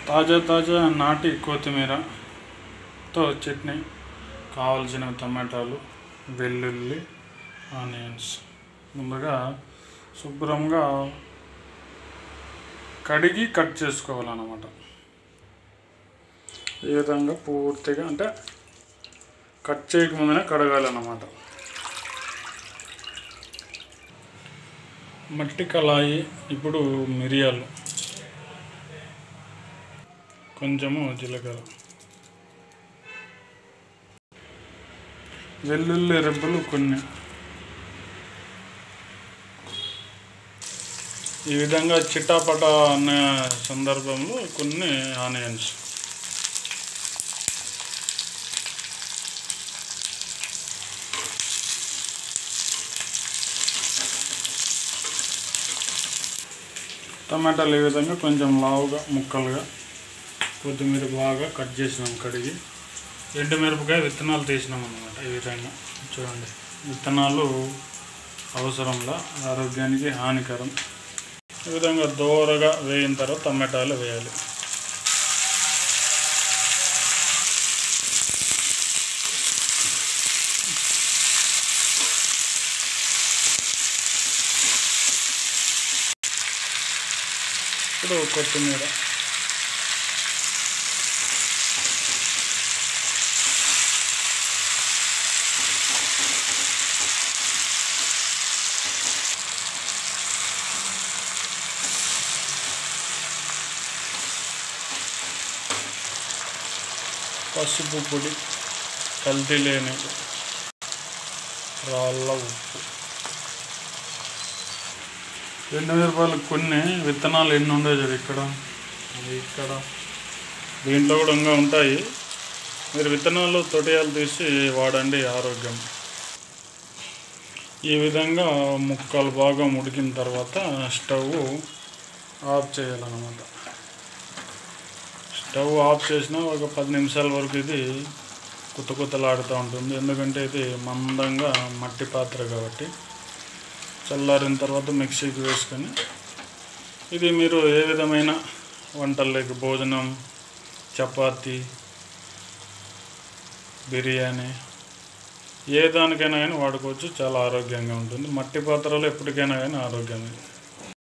తాజా తాజా నాటి కొత్తిమీరతో చట్నీ కావలసిన టమాటాలు వెల్లుల్లి ఆనియన్స్ ముందుగా శుభ్రంగా కడిగి కట్ చేసుకోవాలన్నమాట ఈ విధంగా పూర్తిగా అంటే కట్ చేయకముందునే కడగాలన్నమాట మట్టి కళాయి ఇప్పుడు మిరియాలు కొంచెము జీలకర్ర వెల్లుల్లి రెబ్బలు కొన్ని ఈ విధంగా చిట్టాపట అనే సందర్భంలో కొన్ని ఆనియన్స్ టమాటాలు ఈ విధంగా కొంచెం లావుగా ముక్కలుగా కొత్తిమీర బాగా కట్ చేసినాం కడిగి ఎండుమిరపకాయ విత్తనాలు తీసినాం అన్నమాట ఈ విధంగా చూడండి విత్తనాలు అవసరంలా ఆరోగ్యానికి హానికరం ఈ విధంగా దోరగా వేయిన తర్వాత టమాటాలు వేయాలి ఇప్పుడు కొత్తిమీర పసుపు పొడి కల్తీ లేని రాళ్ళ ఉప్పు రెండు రూపాయలు కొన్ని విత్తనాలు ఎన్ని ఉండవు చూడు ఇక్కడ అది ఇక్కడ దీంట్లో కూడా ఇంకా ఉంటాయి మీరు విత్తనాలు తొటియాలు తీసి వాడండి ఆరోగ్యం ఈ విధంగా ముక్కలు బాగా ఉడికిన తర్వాత స్టవ్ ఆఫ్ చేయాలన్నమాట స్టవ్ ఆఫ్ చేసిన ఒక పది నిమిషాల వరకు ఇది కుత్త కుత్తలాడుతూ ఉంటుంది ఎందుకంటే ఇది మందంగా మట్టి పాత్ర కాబట్టి చల్లారిన తర్వాత మిక్సీకి వేసుకొని ఇది మీరు ఏ విధమైన వంటల్లోకి భోజనం చపాతి బిర్యానీ ఏ దానికైనా కానీ వాడుకోవచ్చు చాలా ఆరోగ్యంగా ఉంటుంది మట్టి పాత్రలో ఎప్పటికైనా కానీ ఆరోగ్యం